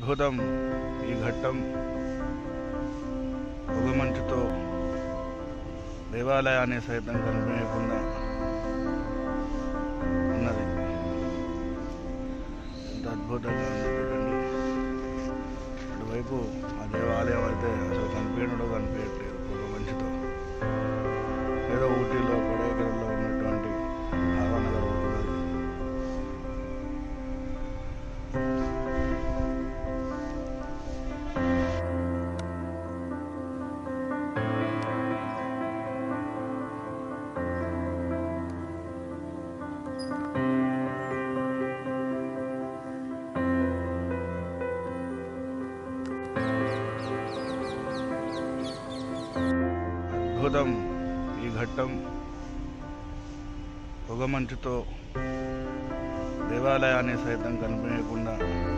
అద్భుతం ఈ ఘట్టం పొగమంచుతో దేవాలయాన్ని సైతం కనిపించకుండా ఉన్నది ఎంత అద్భుతంగా ఉంది చూడండి అటువైపు ఆ దేవాలయం అయితే అసలు కనిపించడం కనిపించట్లేదు పొగమంచుతో ఏదో ఊటీలో కొడైకెనాల్లో ఉన్నటువంటి భావన కలుగుతున్నది అద్భుతం ఈ ఘట్టం పొగమంచుతో దేవాలయాన్ని సైతం కనిపించకుండా